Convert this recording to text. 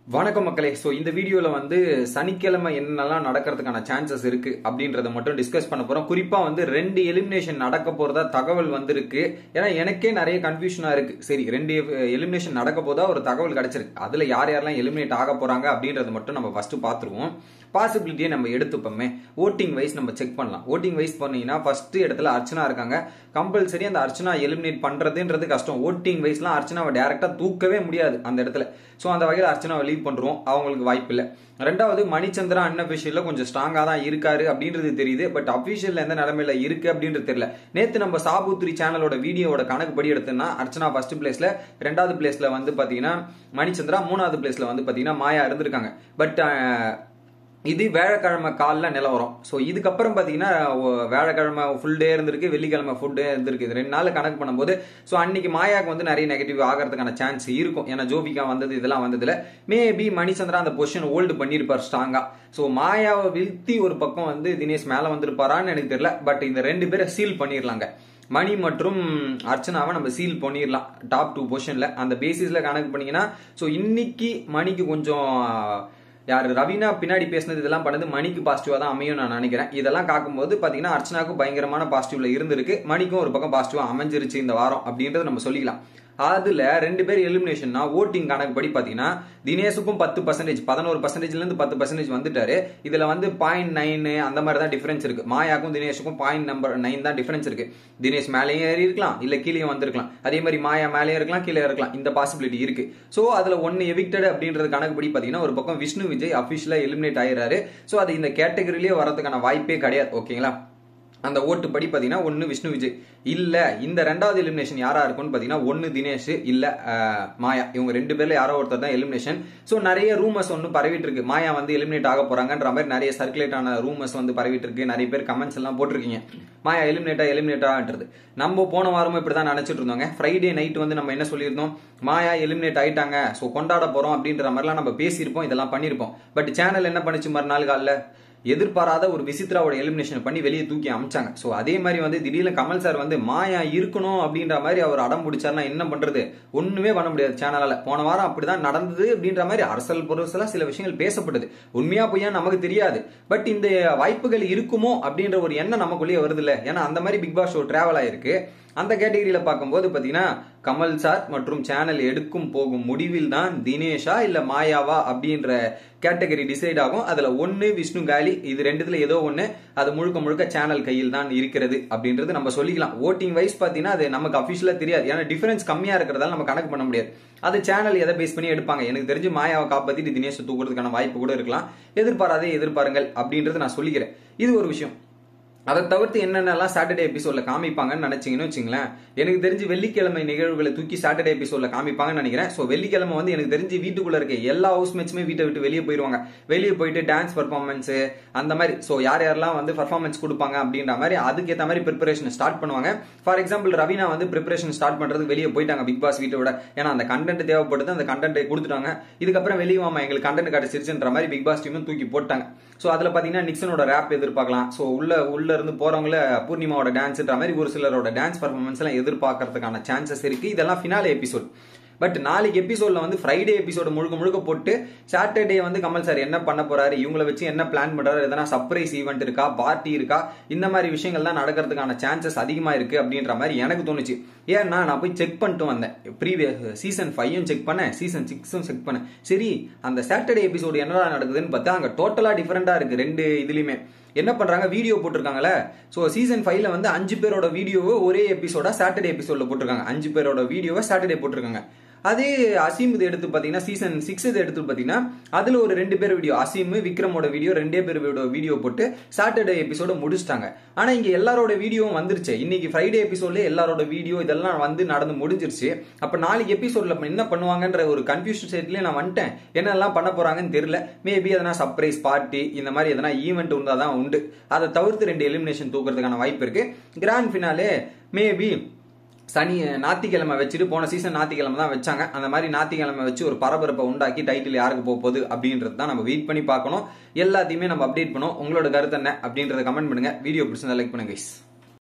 வணக்கம் மக்களே ஸோ இந்த வீடியோவில் வந்து சனிக்கிழமை என்னெல்லாம் நடக்கிறதுக்கான சான்சஸ் இருக்கு அப்படின்றத மட்டும் டிஸ்கஸ் பண்ண போறோம் குறிப்பா வந்து ரெண்டு எலிமினேஷன் நடக்க போறதா தகவல் வந்திருக்கு ஏன்னா எனக்கே நிறைய கன்ஃபியூஷனா இருக்கு சரி ரெண்டு எலிமினேஷன் நடக்க போதா ஒரு தகவல் கிடைச்சிருக்கு அதுல யார் யாரெல்லாம் எலிமினேட் ஆக போறாங்க அப்படின்றத மட்டும் நம்ம ஃபர்ஸ்ட் பார்த்துருவோம் பாசிபிலிட்டியை நம்ம எடுத்துப்போமே ஓட்டிங் வைஸ் நம்ம செக் பண்ணலாம் ஓட்டிங் வைஸ் பண்ணீங்கன்னா ஃபர்ஸ்ட் இடத்துல அர்ச்சனா இருக்காங்க கம்பல்சரி அந்த அர்ச்சனா எலிமினேட் பண்றதுன்றது கஷ்டம் ஓட்டிங் வைஸ்லாம் அர்ச்சனாவை டேரக்டா தூக்கவே முடியாது அந்த இடத்துல ஸோ அந்த வகையில் அர்ச்சனாவை லீவ் பண்றோம் அவங்களுக்கு வாய்ப்பு இல்லை ரெண்டாவது மணிச்சந்திரா அன்அபிஷியல்ல கொஞ்சம் ஸ்ட்ராங்கா தான் இருக்காரு அப்படின்றது தெரியுது பட் அபிஷியல் எந்த நிலைமையில இருக்கு அப்படின்றது தெரியல நேத்து நம்ம சாபுத்ரி சேனலோட வீடியோட கணக்கு படி எடுத்தோம்னா அர்ச்சனா ஃபர்ஸ்ட் பிளேஸ்ல ரெண்டாவது பிளேஸ்ல வந்து பாத்தீங்கன்னா மணிச்சந்திரா மூணாவது பிளேஸ்ல வந்து பாத்தீங்கன்னா மாயா இருந்திருக்காங்க பட் இது வேழக்கிழமை காலில் நிலவரம் ஸோ இதுக்கப்புறம் பார்த்தீங்கன்னா வேழக்கிழமை ஃபுல் டே இருந்திருக்கு வெள்ளிக்கிழமை ஃபுல் டே இருந்திருக்கு இது ரெண்டு நாள் கணக்கு பண்ணும்போது ஸோ அன்னைக்கு மாயாக்கு வந்து நிறைய நெகட்டிவ் ஆகிறதுக்கான சான்ஸ் இருக்கும் ஏன்னா ஜோபிகா வந்தது இதெல்லாம் வந்ததுல மேபி மணிச்சந்திரா அந்த பொசிஷன் ஹோல்டு பண்ணியிருப்பார் ஸ்ட்ராங்கா ஸோ மாயாவை வீழ்த்தி ஒரு பக்கம் வந்து தினேஷ் மேலே வந்திருப்பாரான்னு எனக்கு தெரியல பட் இந்த ரெண்டு பேரை சீல் பண்ணிடலாங்க மணி மற்றும் அர்ச்சனாவை நம்ம சீல் பண்ணிடலாம் டாப் டூ பொசிஷன்ல அந்த பேசிஸ்ல கணக்கு பண்ணீங்கன்னா ஸோ இன்னைக்கு மணிக்கு கொஞ்சம் யார் ரவீனா பின்னாடி பேசினது இதெல்லாம் பண்ணது மணிக்கு பாசிட்டிவா தான் அமையும் நான் நினைக்கிறேன் இதெல்லாம் காக்கும்போது பாத்தீங்கன்னா அர்ச்சனாக்கும் பயங்கரமான பாசிட்டிவ்ல இருந்திருக்கு மணிக்கும் ஒரு பக்கம் பாசிட்டிவா அமைஞ்சிருச்சு இந்த வாரம் அப்படின்றத நம்ம சொல்லிக்கலாம் அதுல ரெண்டு பேர் எலிமினேஷன்னா ஓட்டிங் கணக்குப்படி பாத்தீங்கன்னா தினேஷுக்கும் பத்து பர்சன்டேஜ் பதினோரு பர்சன்டேஜ்ல இருந்து பத்து பர்சன்டேஜ் வந்துட்டாரு இதுல வந்து பாயிண்ட் நைன் அந்த மாதிரி தான் டிஃபரன்ஸ் இருக்கு மாயாக்கும் தினேஷுக்கும் பாயிண்ட் நம்பர் நைன் தான் டிஃபரன்ஸ் இருக்கு தினேஷ் மேலேயும் ஏறி இருக்கலாம் இல்ல கீழே வந்திருக்கலாம் அதே மாதிரி மாயா மேலேயும் இருக்கலாம் கீழே இருக்கலாம் இந்த பாசிபிலிட்டி இருக்கு சோ அதுல ஒன்னு எவிக்டட் அப்படின்றது கணக்குப்படி பாத்தீங்கன்னா ஒரு பக்கம் விஷ்ணு விஜய் அபிஷியலா எலிமினேட் ஆயிடுறாரு சோ அது இந்த கேட்டகரியிலேயே வரதுக்கான வாய்ப்பே கிடையாது ஓகேங்களா அந்த ஓட்டு படி பாத்தீங்கன்னா ஒன்னு விஷ்ணு விஜய் இல்ல இந்த ரெண்டாவது எலிமினேஷன் யாரா இருக்கும்னு பாத்தீங்கன்னா ஒன்னு தினேஷ் இல்ல மாயா இவங்க ரெண்டு பேர்ல யாரோ ஒருத்தர் தான் எலிமினேஷன் சோ நிறைய ரூமர்ஸ் ஒன்று பரவிட்டு இருக்கு மாயா வந்து எலிமினேட் ஆக போறாங்கன்ற மாதிரி நிறைய சர்க்குலேட் ஆன ரூமர்ஸ் வந்து பரவிட்டு இருக்கு நிறைய பேர் கமெண்ட்ஸ் எல்லாம் போட்டிருக்கீங்க மாயா எலிமினேட்டா எலிமினேட்டான்றது நம்ம போன வாரமும் இப்படிதான் நினைச்சிட்டு இருந்தோங்க ஃப்ரைடே நைட் வந்து நம்ம என்ன சொல்லியிருந்தோம் மாயா எலிமினேட் ஆயிட்டாங்க ஸோ கொண்டாட போறோம் அப்படின்ற மாதிரிலாம் நம்ம பேசியிருப்போம் இதெல்லாம் பண்ணியிருப்போம் பட் சேனல் என்ன பண்ணுச்சு மறுநாள் காலில் எதிர்பாராத ஒரு விசித்ராவோட எலிமினேஷன் பண்ணி வெளியே தூக்கி அமிச்சாங்க ஸோ அதே மாதிரி வந்து திடீர்னு கமல் சார் வந்து மாயா இருக்கணும் அப்படின்ற மாதிரி அவர் அடம் பிடிச்சாருன்னா என்ன பண்றது ஒண்ணுமே பண்ண முடியாது சேனலால போன வாரம் அப்படிதான் நடந்தது அப்படின்ற மாதிரி அரசல் பொருசலா சில விஷயங்கள் பேசப்பட்டது உண்மையா பொய்யா நமக்கு தெரியாது பட் இந்த வாய்ப்புகள் இருக்குமோ அப்படின்ற ஒரு எண்ணம் நமக்குள்ளேயே வருது இல்ல ஏன்னா அந்த மாதிரி பிக் பாஸ் ஷோ டிராவல் ஆயிருக்கு அந்த கேட்டகரியில பார்க்கும்போது பாத்தீங்கன்னா கமல் சார் மற்றும் சேனல் எடுக்கும் போகும் முடிவில் தான் தினேஷா இல்ல மாயாவா அப்படின்ற கேட்டகரி டிசைட் ஆகும் அதுல ஒன்னு விஷ்ணு காலி இது ரெண்டுத்துல ஏதோ ஒண்ணு அது முழுக்க முழுக்க சேனல் கையில் தான் இருக்கிறது அப்படின்றது நம்ம சொல்லிக்கலாம் ஓட்டிங் வைஸ் பாத்தீங்கன்னா அது நமக்கு அபிஷியலா தெரியாது ஏன்னா டிஃபரன்ஸ் கம்மியா இருக்கிறதால நம்ம கணக்கு பண்ண முடியாது அது சேனல் எதை பேஸ் பண்ணி எடுப்பாங்க எனக்கு தெரிஞ்சு மாயாவை காப்பாத்திட்டு தினேஷ் தூக்குறதுக்கான வாய்ப்பு கூட இருக்கலாம் எதிர்பாராதே எதிர்பாருங்கள் அப்படின்றது நான் சொல்லிக்கிறேன் இது ஒரு விஷயம் அதை தவிர்த்து என்னென்னலாம் சாட்டர்டே எபிசோட்ல காமிப்பாங்கன்னு நினைச்சீங்கன்னு வச்சுங்களேன் எனக்கு தெரிஞ்சு வெள்ளிக்கிழமை நிகழ்வுகளை தூக்கி சாட்டர்டே எபிசோட்ல காமிப்பாங்கன்னு நினைக்கிறேன் ஸோ வெள்ளிக்கிழமை வந்து எனக்கு தெரிஞ்சு வீட்டுக்குள்ள இருக்க எல்லா ஹவுஸ் மேட்சுமே வீட்டை விட்டு வெளியே போயிருவாங்க வெளியே போயிட்டு டான்ஸ் பர்ஃபார்மன்ஸ் அந்த மாதிரி ஸோ யார் யாரெல்லாம் வந்து பர்ஃபார்மன்ஸ் கொடுப்பாங்க அப்படின்ற மாதிரி அதுக்கேற்ற மாதிரி ப்ரிப்பரேஷன் ஸ்டார்ட் பண்ணுவாங்க ஃபார் எக்ஸாம்பிள் ரவீனா வந்து ப்ரிப்பரேஷன் ஸ்டார்ட் பண்றதுக்கு வெளியே போயிட்டாங்க பிக் பாஸ் வீட்டோட ஏன்னா அந்த கண்டென்ட் தேவைப்படுது அந்த கண்டென்ட் கொடுத்துட்டாங்க இதுக்கப்புறம் வெளியே வாமா எங்களுக்கு கண்டென்ட் கிடைச்சிருச்சுன்ற மாதிரி பிக் பாஸ் டீமும் தூக்கி போட்டாங்க ஸோ அதில் பார்த்தீங்கன்னா நிக்சனோட ரேப் எதிர்பார்க்கலாம் ஸோ உள்ள உள்ள இருந்து போறவங்கள பூர்ணிமாவோட டான்ஸ்ன்ற மாதிரி ஒரு சிலரோட டான்ஸ் பர்ஃபார்மன்ஸ் எல்லாம் எதிர்பார்க்கறதுக்கான சான்சஸ் இருக்கு இதெல்லாம் ஃபினாலே எபிசோட் பட் நாளைக்கு எபிசோட்ல வந்து ஃப்ரைடே எபிசோடு முழுக்க முழுக்க போட்டு சாட்டர்டே வந்து கமல் சார் என்ன பண்ண போறாரு இவங்கள வச்சு என்ன பிளான் பண்றாரு எதனா சர்ப்ரைஸ் ஈவெண்ட் இருக்கா பார்ட்டி இருக்கா இந்த மாதிரி விஷயங்கள் தான் நடக்கிறதுக்கான சான்சஸ் அதிகமா இருக்கு அப்படின்ற மாதிரி எனக்கு தோணுச்சு ஏன்னா நான் போய் செக் பண்ணிட்டு வந்தேன் ப்ரீவியஸ் சீசன் ஃபைவும் செக் பண்ணேன் சீசன் சிக்ஸும் செக் பண்ணேன் சரி அந்த சாட்டர்டே எபிசோடு என்னடா நடக்குதுன்னு பார்த்தா அங்க டோட்டலா டிஃபரெண்டா இருக்கு ரெண்டு இதுலயுமே என்ன பண்றாங்க வீடியோ போட்டிருக்காங்கல்ல ஸோ சீசன் ஃபைவ்ல வந்து அஞ்சு பேரோட வீடியோவை ஒரே எபிசோடா சாட்டர்டே எபிசோட்ல போட்டிருக்காங்க அஞ்சு பேரோட வீடியோவை சாட்டர்டே போட்டிருக்காங்க அதே அசீம் இது எடுத்து பாத்தீங்கன்னா சீசன் சிக்ஸ் இது எடுத்து பாத்தீங்கன்னா அதுல ஒரு ரெண்டு பேர் வீடியோ அசீம் விக்ரமோட வீடியோ ரெண்டே பேர் வீடியோ போட்டு சாட்டர்டே எபிசோட முடிச்சிட்டாங்க ஆனா இங்க எல்லாரோட வீடியோவும் வந்துருச்சு இன்னைக்கு ஃப்ரைடே எபிசோட்ல எல்லாரோட வீடியோ இதெல்லாம் வந்து நடந்து முடிஞ்சிருச்சு அப்ப நாளைக்கு எபிசோட்ல என்ன பண்ணுவாங்கன்ற ஒரு கன்ஃபியூஷன் ஸ்டேட்லயே நான் வந்துட்டேன் என்னெல்லாம் பண்ண போறாங்கன்னு தெரியல மேபி எதனா சர்ப்ரைஸ் பார்ட்டி இந்த மாதிரி எதனா ஈவெண்ட் இருந்தாதான் உண்டு அதை தவிர்த்து ரெண்டு எலிமினேஷன் தூக்குறதுக்கான வாய்ப்பு இருக்கு கிராண்ட் ஃபினாலே மேபி சனி ஞாத்திக்கிழமை வச்சுட்டு போன சீசன் ஞாத்திக்கிழமை தான் வச்சாங்க அந்த மாதிரி ஞாத்திக்கிழமை வச்சு ஒரு பரபரப்பை உண்டாக்கி டைட்டில் யாருக்கு போக போகுது அப்படின்றது தான் நம்ம வெயிட் பண்ணி பார்க்கணும் எல்லாத்தையுமே நம்ம அப்டேட் பண்ணுவோம் உங்களோட கருத்து என்ன அப்படின்றத கமெண்ட் பண்ணுங்க வீடியோ பிடிச்சிருந்தா லைக் பண்ணுங்க guys.